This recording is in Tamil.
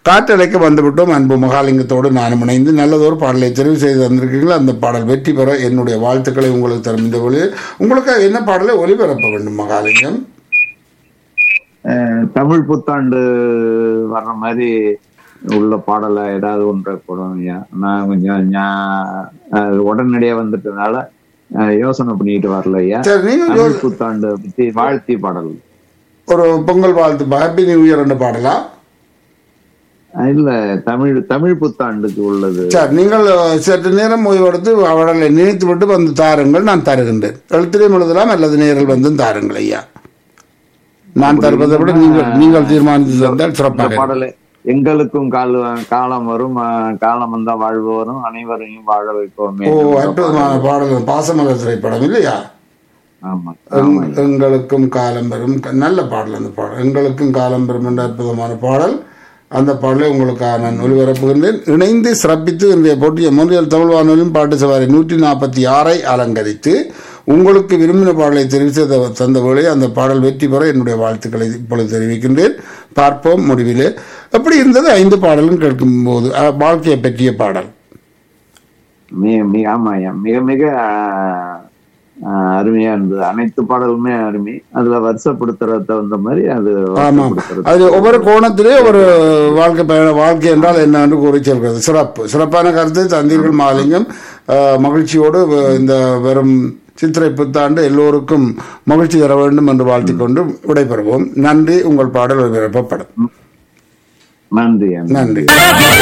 காற்றலைக்கு வந்துவிட்டோம் அன்பு மகாலிங்கத்தோடு நானும் இணைந்து நல்லதொரு பாடலை தெரிவு செய்து தந்திருக்கீர்கள் அந்த பாடல் வெற்றி பெற என்னுடைய வாழ்த்துக்களை உங்களுக்கு தரும் இந்த வழியில் உங்களுக்கு என்ன பாடலை ஒளிபரப்ப வேண்டும் மகாலிங்கம் அஹ், தமிழ் புத்தாண்டு வர்ற மாதிரி உள்ள பாடலை ஏதாவது ஒன்றை போடுவோம் ஐயா நான் கொஞ்சம் ஞா- அஹ், உடனடியா வந்துட்டதுனால அஹ், யோசனை பண்ணிட்டு வரல ஐயா சரி நீங்கள் தமிழ் புத்தாண்டு பத்தி வாழ்த்தி பாடல் ஒரு பொங்கல் வாழ்த்து ஹாப்பி நியூ இயர் என்ற பாடலா அஹ், இல்ல தமிழ் தமிழ் புத்தாண்டுக்கு உள்ளது சரி நீங்கள் அஹ், சற்று நேரம் ஓய்வெடுத்து அவர்களை நினைத்து விட்டு வந்து தாருங்கள் நான் தருகின்றேன் எழுத்திலையும் எழுதலாம் அல்லது நேரில் வந்து தாருங்கள் ஐயா நான் தருவதை விட நீங்கள் நீங்கள் தீர்மானித்து தந்தால் இந்த சிறப்பாக இருக்கும். பாடலை எங்களுக்கும் கால காலம் வரும் அஹ், காலம் வந்தா வாழ்வு வரும் அனைவரையும் வாழ வைப்போமே ஓ அற்புதமான பாடல் பாசமலர் திரைப்படம் இல்லையா ஆமா எங்- எங்களுக்கும் காலம் பெறும் க- நல்ல பாடல் அந்த பாடல் எங்களுக்கும் காலம் பெறும் என்ற அற்புதமான பாடல் அந்த பாடலை உங்களுக்காக நான் ஒளிபரப்புகின்றேன் இணைந்து சிறப்பித்து இன்றைய போட்டிய மூன்றியல் தமிழ் வானொலியும் பாட்டு சவாரி நூற்றி நாற்பத்தி ஆறை அலங்கரித்து உங்களுக்கு விரும்பின பாடலை தெரிவு செய்த தந்த வேளை அந்த பாடல் வெற்றி பெற என்னுடைய வாழ்த்துக்களை இப்பொழுது தெரிவிக்கின்றேன் பார்ப்போம் முடிவிலே எப்படி இருந்தது ஐந்து பாடலும் கேட்கும்போது அஹ், வாழ்க்கையை பற்றிய பாடல் மிக மிக ஆமா ஐயா மிக மிக ஆஹ், ஆஹ், அருமையா இருந்தது அனைத்து பாடலுமே அருமை அதுல வருஷப்படுத்துறது தகுந்த மாதிரி அது ஆமாம் வருஷப்படுத்துறது. அது ஒவ்வொரு கோணத்திலே ஒரு வாழ்க்கை பயண வாழ்க்கை என்றால் என்ன என்று கூறி சொல்கிறது சிறப்பு சிறப்பான கருத்தை தந்தீர்கள் மாலிங்கம் அஹ், மகிழ்ச்சியோடு வ- இந்த வரும் சித்திரை புத்தாண்டு எல்லோருக்கும் மகிழ்ச்சி தர வேண்டும் என்று வாழ்த்திக் கொண்டு விடைபெறுவோம் நன்றி உங்கள் பாடல் ஒளிபரப்பப்படும் நன்றி ஐயா. நன்றி